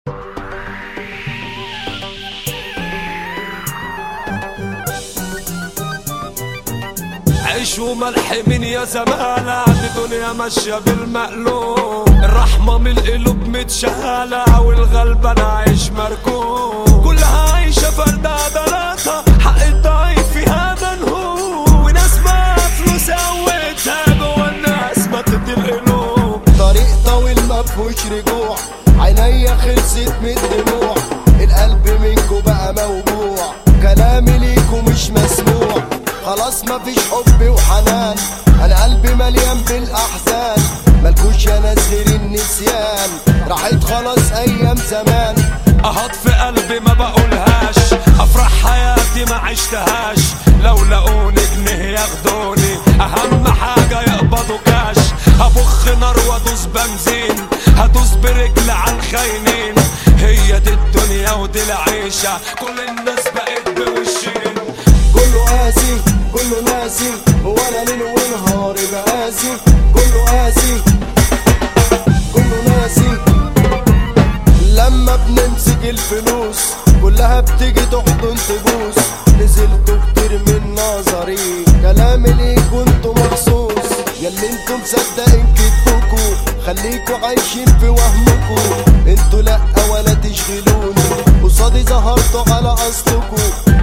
عيش وملح من يا زمالة دي دنيا ماشية بالمقلوب الرحمة من القلوب متشالة والغلبان عايش مركوب كلها عايشة فردة عضلاتها حق الضعيف فيها منهوب وناس ما فلوس قوتها جوا الناس ما تدي القلوب طريق طويل ما فيهوش رجوع عينيا خلصت من الدموع القلب منكو بقى موجوع كلامي ليكو مش مسموع خلاص مفيش حب وحنان انا قلبي مليان بالاحزان ملكوش يا ناس غير النسيان راحت خلاص ايام زمان اهات في قلبي ما بقولهاش افرح حياتي ما عشتهاش لو لقوني جنيه ياخدوني اهم حاجة يقبضوا كاش هبخ نار وادوس بنزين هدوس برجل على الخاينين هي دي الدنيا ودي العيشة كل الناس بقت بوشين كله قاسي كله ناسي هو انا ليل ونهار بقاسي كله قاسي كله ناسي لما بنمسك الفلوس كلها بتيجي تحضن تبوس نزلتوا كتير من نظري كلامي ليكوا انتوا مخصوص ياللي انتوا مصدقين كدبكوا خليكوا عايشين في وهمكوا انتوا لا ولا تشغلوني قصادي ظهرتوا على اصلكوا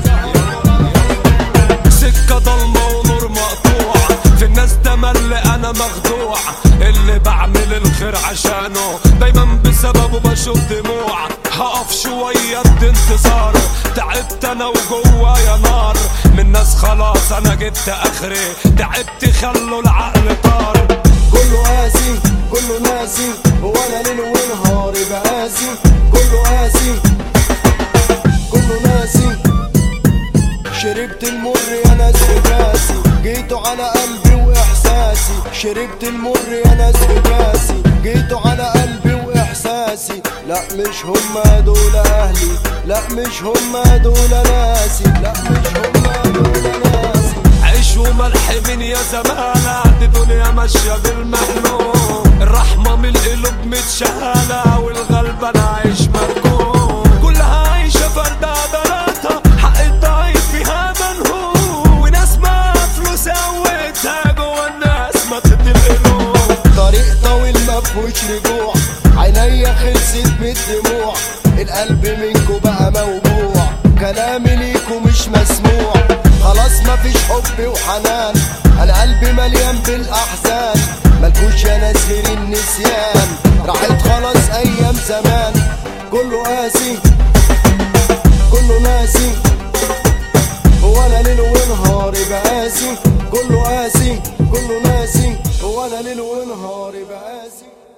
سكة ضلمة ونور مقطوع في الناس تمل انا مخدوع اللي بعمل الخير عشانه دايما بسببه بشوف دموع هقف شوية ادي انتظاره تعبت انا وجوايا نار من ناس خلاص انا جبت اخري تعبت خلوا العقل طار كله قاسي كله ناسي هو انا ليل ونهار بقاسي كله قاسي كله ناسي شربت المر يا ناس بكاسي جيتوا على قلبي واحساسي شربت المر يا ناس بكاسي جيتوا على قلبي واحساسي لا مش هما دول اهلي لا مش هما دول ناسي لا مش هما دول ناسي عيش وملح من يا زمانة دي دنيا ماشية بالمحلول الرحمة من القلوب متشالة والغلبان عايش مركوب كلها عايشة فردة عضلاتها حق الضعيف فيها منهوب وناس ما فلوس قوتها جوا الناس ما تدي القلوب طريق طويل ما فيهوش رجوع عينيا خلصت من الدموع القلب منكو بقى موجوع كلامي ليكو مش مسموع خلاص مفيش حب وحنان انا قلبي مليان بالاحزان ملكوش يا ناس غير النسيان راحت خلاص ايام زمان كله قاسي كله ناسي هو انا ليل ونهار بقاسي كله قاسي كله ناسي هو انا ليل ونهار بقاسي